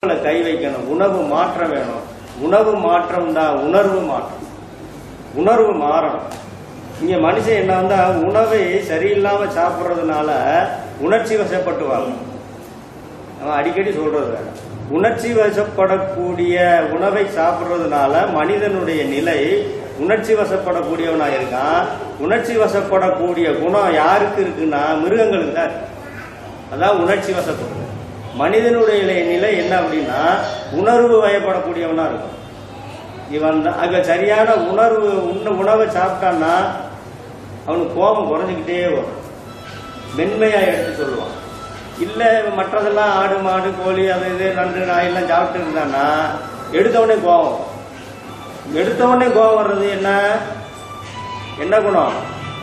கை வைக்கணும் உணவு மாற்றம் வேணும் உணவு மாற்றம் தான் உணர்வு மாற்றம் உணர்வு மாறணும் இங்க மனுஷன் என்ன வந்தா உணவை சரியில்லாம சாப்பிட்றதுனால உணர்ச்சி வசப்பட்டுவாங்க அவன் அடிக்கடி சொல்றது வேற. உணர்ச்சி வசப்படக்கூடிய உணவை சாப்பிட்றதுனால மனிதனுடைய நிலை உணர்ச்சி வசப்படக்கூடியவனா இருக்கான் உணர்ச்சி வசப்படக்கூடிய குணம் யாருக்கு இருக்குன்னா மிருகங்களுக்கு தான் இருக்கு. அதான் உணர்ச்சி வசப்படுது மனிதனுடைய நிலை என்ன அப்படின்னா உணர்வு வயப்படக்கூடியவனா இருக்கும் இவன் தான் அங்க சரியான உணர்வு உண்ண உணவை சாப்பிட்டான்னா அவனுக்கு கோபம் குறைஞ்சிக்கிட்டே வரும் மென்மையா எடுத்து சொல்லுவான் இல்ல இவன் மற்றதெல்லாம் ஆடு மாடு கோழி அது இது நண்டு நாய் எல்லாம் சாப்பிட்டு இருந்தான்னா எடுத்தவொடனே கோபம் வரும். எடுத்தவொடனே கோபம் வர்றது என்ன என்ன குணம்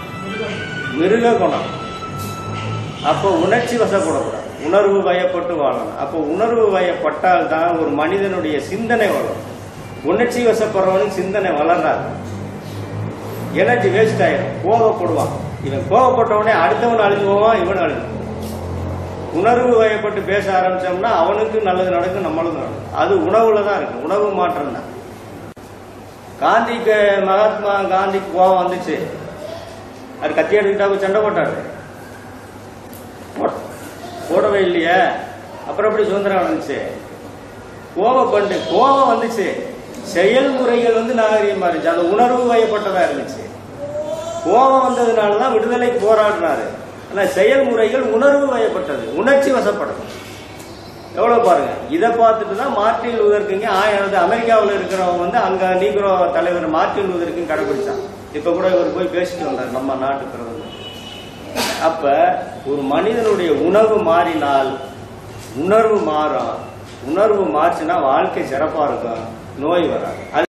மிருக குணம் அப்போ உணர்ச்சி வசப்படக்கூடாது உணர்வு வயப்பட்டு வாழணும் அப்போ உணர்வு வயப்பட்டால் தான் ஒரு மனிதனுடைய சிந்தனை வளரும் உணர்ச்சி வசப்படுறவனுக்கு சிந்தனை வளராது எனர்ஜி வேஸ்ட் ஆயிடும் கோவப்படுவான் இவன் கோவப்பட்ட உடனே அடுத்தவன் அழிஞ்சு போவான் இவன் அழிஞ்சு போவான். உணர்வு வயப்பட்டு பேச ஆரம்பிச்சோம்னா அவனுக்கு நல்லது நடக்கும் நம்மளுக்கும் நடக்கும் அது உணவுல தான் இருக்கு உணவு மாற்றம் தான் காந்திக்கு மகாத்மா காந்திக்கு கோவம் வந்துச்சு அது கத்தி எடுத்துக்கிட்டா போய் சண்டை போட்டாரு போட- போடவே இல்லையே அப்புறம் எப்படி சுதந்திரம் வந்துச்சு கோபப்பட்டு கோபம் வந்துச்சு செயல்முறைகள் வந்து நாகரிகமா இருந்துச்சு அந்த உணர்வு வயப்பட்டதா இருந்துச்சு கோபம் வந்ததுனால தான் விடுதலைக்கு போராடினாரு ஆனா செயல்முறைகள் உணர்வு வயப்பட்டது உணர்ச்சி வசப்பட்டது எவ்வளவு பாருங்க இதை பார்த்துட்டு தான் மார்ட்டின் லூதர் கிங் ஆயிரத்து அமெரிக்காவில் இருக்கிறவங்க வந்து அங்க நீக்ரோ தலைவர் மார்ட்டின் லூதர் கிங் கடைபிடிச்சான் இப்ப கூட இவர் போய் பேசிட்டு வந்தார் நம்ம நாட்டு பிரதமர் அப்ப ஒரு மனிதனுடைய உணவு மாறினால் உணர்வு மாறும் உணர்வு மாறுச்சுன்னா வாழ்க்கை சிறப்பா இருக்கும் நோய் வராது அது